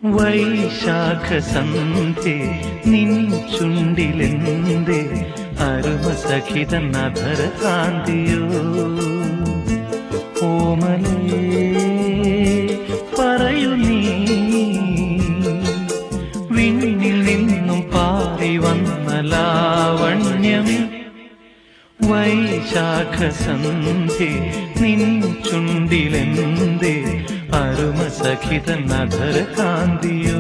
വൈശാഖ സന്ധ്യ നിൻ ചുണ്ടിലെന്തേ അരുമ സഖിത നധര കാന്തിയോ ഓമലേ പറയൂ നീ വിണ്ണിൽ നിന്നും പാറി വന്ന ലാവണ്യമേ വൈശാഖ സന്ധ്യ നിൻ ചുണ്ടിലെന്തേ അരുമ സഖിത നഗര കാന്തിയോ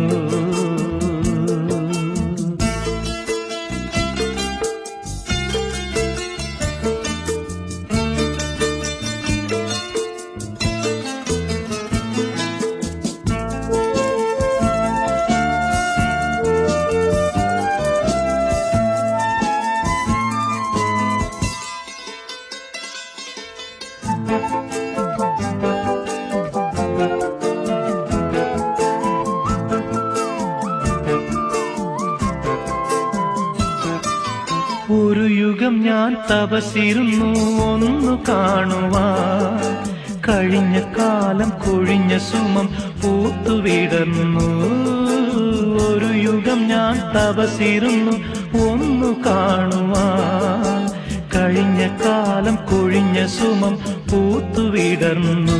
ഒരു യുഗം ഞാൻ തപസിരുന്നു ഒന്നു കാണുവാൻ കഴിഞ്ഞ കാലം കൊഴിഞ്ഞ സുമം പൂത്തുവിടർന്നു ഒരു യുഗം ഞാൻ തപസിരുന്നു ഒന്നു കാണുവാൻ കഴിഞ്ഞ കാലം കൊഴിഞ്ഞ സുമം പൂത്തുവിടർന്നു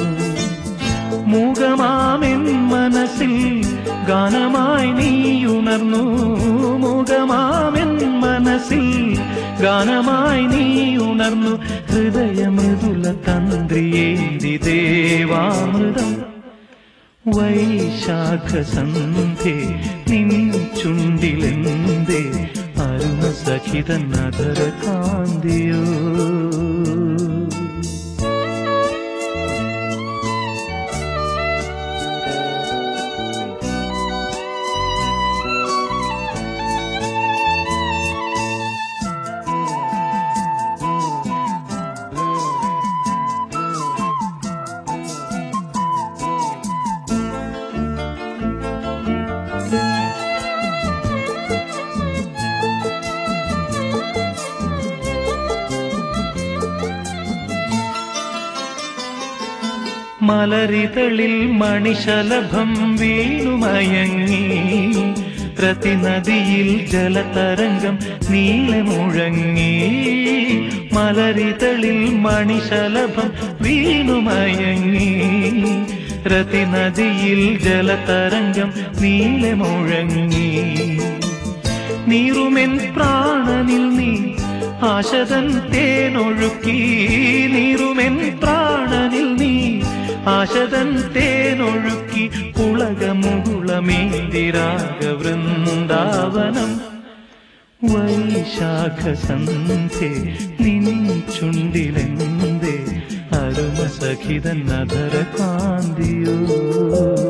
മൂകമാമെൻ മനസ്സിൽ ഗാനമായി നീ ഉണർന്നു മൂകമാമെൻ മനസ്സിൽ ഗാനമായി നീ ഉണർന്നു ഹൃദയമൃദുല തന്ത്രിയേന്തി ദേവാമൃതം വൈശാഖ സന്ധ്യ നിൻ ചുണ്ടിലെന്തേ അരുണ സഖിത നഗര കാന്തിയോ മലരിതളിൽ മണിശലഭം വീണുമയങ്ങി പ്രതിനദിയിൽ ജലതരംഗം നീളെ മുഴങ്ങി മലരിതളിൽ മണിശലഭം വീണുമയങ്ങി പ്രതിനദിയിൽ ജലതരംഗം നീളെ മുഴങ്ങി നീറുമെൻ പ്രാണനിൽ നീ ആശതൻ തേനൊഴുക്കി നീറുമെൻ പ്രാണനിൽ നീ ആശതൻ തേനൊഴുക്കി പുളകമുകുളമേതിരാഗ വൃന്ദാവനം വൈശാഖ സന്ധ്യ നിൻ ചുണ്ടിലെന്തേ അരുമ സഖിതൻ നഗര കാന്തിയോ